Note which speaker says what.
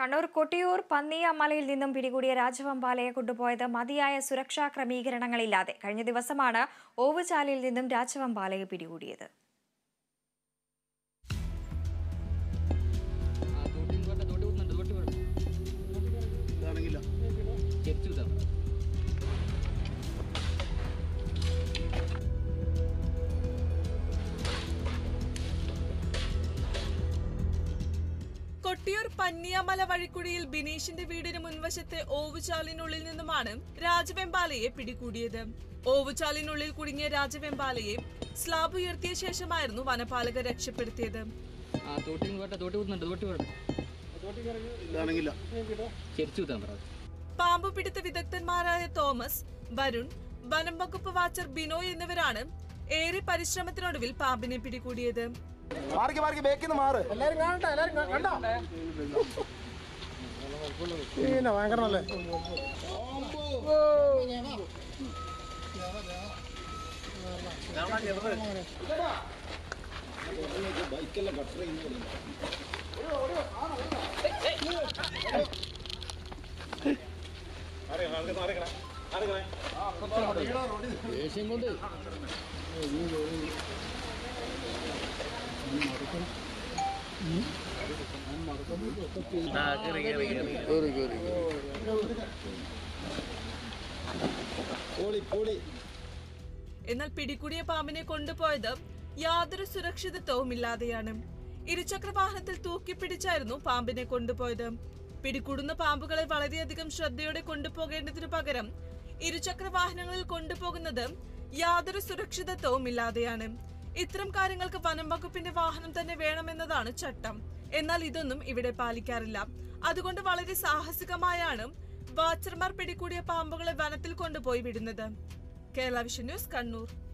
Speaker 1: കണ്ണൂർ കൊട്ടിയൂർ പന്നിയമലയിൽ നിന്നും പിടികൂടിയ രാജവമ്പാലയെ കൊണ്ടുപോയത് മതിയായ സുരക്ഷാ ക്രമീകരണങ്ങളില്ലാതെ കഴിഞ്ഞ ദിവസമാണ് ഓവുചാലിൽ നിന്നും രാജവമ്പാലയെ പിടികൂടിയത്
Speaker 2: കൊട്ടിയൂർ പന്നിയാമല വഴിക്കുടിയിൽ ബിനീഷിന്റെ വീടിന് മുൻവശത്തെ ഓവുചാലിനുള്ളിൽ നിന്നുമാണ് രാജവെമ്പാലയെ പിടികൂടിയത് ഓവുചാലിനുള്ളിൽ കുടുങ്ങിയ രാജവെമ്പാലയെ സ്ലാബ് ഉയർത്തിയ ശേഷമായിരുന്നു വനപാലകർ രക്ഷപ്പെടുത്തിയത്
Speaker 3: ആ തോട്ടി പോട്ടെ തോട്ടി കുത്തുന്നുണ്ട് തോട്ടി പോട്ടെ
Speaker 4: ഇതാണെങ്കില്ല
Speaker 3: ചെരിച്ചു കുത്താൻ പറ
Speaker 2: പാമ്പ് പിടുത്ത വിദഗ്ധന്മാരായ തോമസ് വരുൺ വനം വകുപ്പ് വാച്ചർ ബിനോയ് എന്നിവരാണ് ഏറെ പരിശ്രമത്തിനൊടുവിൽ പാമ്പിനെ പിടികൂടിയത്
Speaker 4: മാറിക്ക് മാറിക്ക് ബേക്കിന്ന് മാറ് എല്ലാരും കാണട്ടെ എല്ലാരും കണ്ടോ പിന്നെ ഭയങ്കര നല്ലേ
Speaker 2: എന്നാൽ പിടികൂടിയ പാമ്പിനെ കൊണ്ടുപോയത് യാതൊരു സുരക്ഷിതത്വവും ഇല്ലാതെയാണ് ഇരുചക്ര വാഹനത്തിൽ തൂക്കിപ്പിടിച്ചായിരുന്നു പാമ്പിനെ കൊണ്ടുപോയത് പിടികൂടുന്ന പാമ്പുകളെ വളരെയധികം ശ്രദ്ധയോടെ കൊണ്ടുപോകേണ്ടതിനു പകരം ഇരുചക്ര വാഹനങ്ങളിൽ കൊണ്ടുപോകുന്നത് യാതൊരു സുരക്ഷിതത്വവും ഇല്ലാതെയാണ് ഇത്തരം കാര്യങ്ങൾക്ക് വനം വകുപ്പിന്റെ വാഹനം തന്നെ വേണമെന്നതാണ് ചട്ടം എന്നാൽ ഇതൊന്നും ഇവിടെ പാലിക്കാറില്ല അതുകൊണ്ട് വളരെ സാഹസികമായാണ് വാച്ചർമാർ പിടികൂടിയ പാമ്പുകളെ വനത്തിൽ കൊണ്ടുപോയി വിടുന്നത് കേരള വിഷൻ ന്യൂസ് കണ്ണൂർ